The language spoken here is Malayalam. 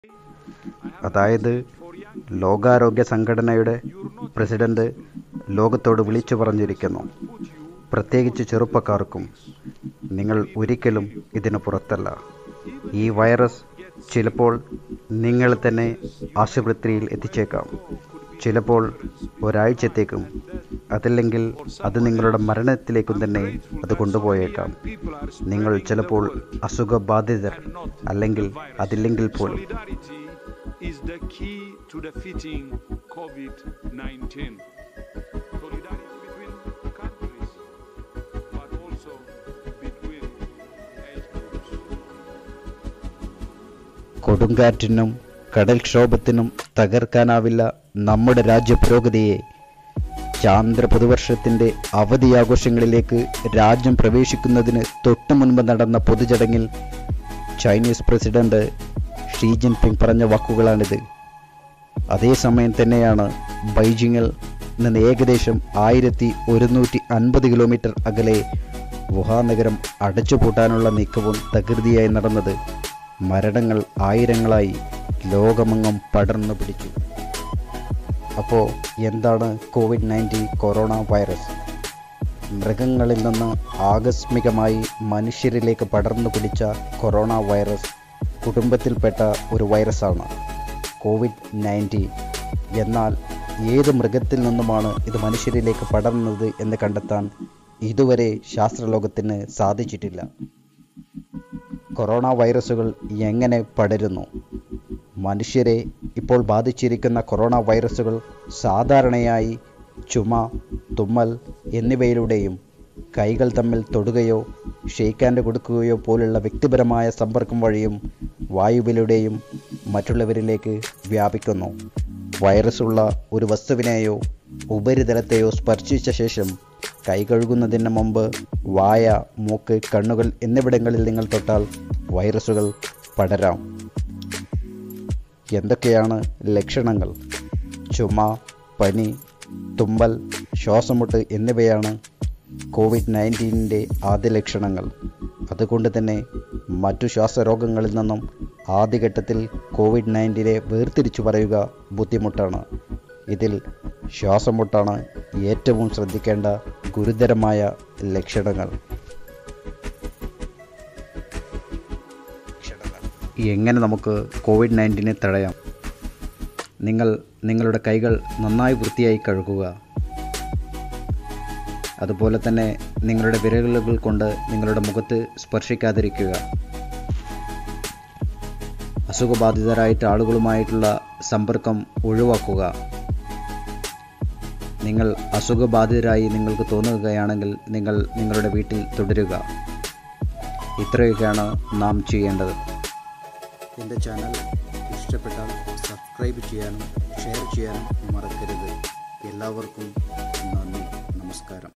അതായത് ലോകാരോഗ്യ സംഘടനയുടെ പ്രസിഡന്റ് ലോകത്തോട് വിളിച്ചു പറഞ്ഞിരിക്കുന്നു പ്രത്യേകിച്ച് ചെറുപ്പക്കാർക്കും നിങ്ങൾ ഒരിക്കലും ഇതിന് പുറത്തല്ല ഈ വൈറസ് ചിലപ്പോൾ നിങ്ങളെ തന്നെ ആശുപത്രിയിൽ എത്തിച്ചേക്കാം ചിലപ്പോൾ ഒരാഴ്ചത്തേക്കും അതല്ലെങ്കിൽ അത് നിങ്ങളുടെ മരണത്തിലേക്കും തന്നെ അത് കൊണ്ടുപോയേക്കാം നിങ്ങൾ ചിലപ്പോൾ അസുഖബാധിതർ അല്ലെങ്കിൽ അതില്ലെങ്കിൽ പോലും Solidarity is the key to defeating COVID 19. Solidarity between countries, but also between age groups. കൊടുങ്കാറ്റിനും കടൽക്ഷോഭത്തിനും തകർക്കാനാവില്ല നമ്മുടെ രാജ്യ പുരോഗതിയെ ചാന്ദ്ര പുതുവർഷത്തിൻ്റെ അവധിയാഘോഷങ്ങളിലേക്ക് രാജ്യം പ്രവേശിക്കുന്നതിന് തൊട്ടു മുൻപ് നടന്ന പൊതുചടങ്ങിൽ ചൈനീസ് പ്രസിഡന്റ് ഷീ ജിൻപിങ് പറഞ്ഞ വാക്കുകളാണിത് അതേസമയം തന്നെയാണ് ബൈജിങ്ങിൽ നിന്ന് ഏകദേശം ആയിരത്തി ഒരുന്നൂറ്റി അൻപത് കിലോമീറ്റർ അകലെ വുഹാൻ നഗരം അടച്ചുപൂട്ടാനുള്ള നീക്കവും തകൃതിയായി നടന്നത് മരണങ്ങൾ ആയിരങ്ങളായി ലോകമെങ്ങും പടർന്നു പിടിച്ചു അപ്പോൾ എന്താണ് കോവിഡ് നയൻറ്റീൻ കൊറോണ വൈറസ് മൃഗങ്ങളിൽ നിന്ന് ആകസ്മികമായി മനുഷ്യരിലേക്ക് പടർന്നു പിടിച്ച കൊറോണ വൈറസ് കുടുംബത്തിൽപ്പെട്ട ഒരു വൈറസാണ് കോവിഡ് നയൻറ്റീൻ എന്നാൽ ഏത് മൃഗത്തിൽ നിന്നുമാണ് ഇത് മനുഷ്യരിലേക്ക് പടർന്നത് എന്ന് കണ്ടെത്താൻ ഇതുവരെ ശാസ്ത്രലോകത്തിന് സാധിച്ചിട്ടില്ല കൊറോണ വൈറസുകൾ എങ്ങനെ പടരുന്നു മനുഷ്യരെ ഇപ്പോൾ ബാധിച്ചിരിക്കുന്ന കൊറോണ വൈറസുകൾ സാധാരണയായി ചുമ തുമ്മൽ എന്നിവയിലൂടെയും കൈകൾ തമ്മിൽ തൊടുകയോ ഷെയ്ക്കാൻഡ് കൊടുക്കുകയോ പോലുള്ള വ്യക്തിപരമായ സമ്പർക്കം വഴിയും വായുവിലൂടെയും മറ്റുള്ളവരിലേക്ക് വ്യാപിക്കുന്നു വൈറസുള്ള ഒരു വസ്തുവിനെയോ ഉപരിതലത്തെയോ സ്പർശിച്ച ശേഷം കൈ കഴുകുന്നതിന് മുമ്പ് വായ മൂക്ക് കണ്ണുകൾ എന്നിവിടങ്ങളിൽ നിങ്ങൾ തൊട്ടാൽ വൈറസുകൾ പടരാം എന്തൊക്കെയാണ് ലക്ഷണങ്ങൾ ചുമ പനി തുമ്മൽ ശ്വാസമുട്ട് എന്നിവയാണ് കോവിഡ് നയൻറ്റീനിൻ്റെ ആദ്യ ലക്ഷണങ്ങൾ അതുകൊണ്ട് തന്നെ മറ്റു ശ്വാസരോഗങ്ങളിൽ നിന്നും ആദ്യഘട്ടത്തിൽ കോവിഡ് നയൻറ്റീനെ വേർതിരിച്ചു പറയുക ബുദ്ധിമുട്ടാണ് ഇതിൽ ശ്വാസമുട്ടാണ് ഏറ്റവും ശ്രദ്ധിക്കേണ്ട ഗുരുതരമായ ലക്ഷണങ്ങൾ എങ്ങനെ നമുക്ക് കോവിഡ് നയൻറ്റീനെ തടയാം നിങ്ങൾ നിങ്ങളുടെ കൈകൾ നന്നായി വൃത്തിയായി കഴുകുക അതുപോലെ തന്നെ നിങ്ങളുടെ വിരലുകൾ കൊണ്ട് നിങ്ങളുടെ മുഖത്ത് സ്പർശിക്കാതിരിക്കുക അസുഖബാധിതരായിട്ട് ആളുകളുമായിട്ടുള്ള സമ്പർക്കം ഒഴിവാക്കുക നിങ്ങൾ അസുഖബാധിതരായി നിങ്ങൾക്ക് തോന്നുകയാണെങ്കിൽ നിങ്ങൾ നിങ്ങളുടെ വീട്ടിൽ തുടരുക ഇത്രയൊക്കെയാണ് നാം ചെയ്യേണ്ടത് എൻ്റെ ചാനൽ ഇഷ്ടപ്പെട്ടാൽ സബ്സ്ക്രൈബ് ചെയ്യാനും ഷെയർ ചെയ്യാനും മറക്കരുത് എല്ലാവർക്കും നന്ദി നമസ്കാരം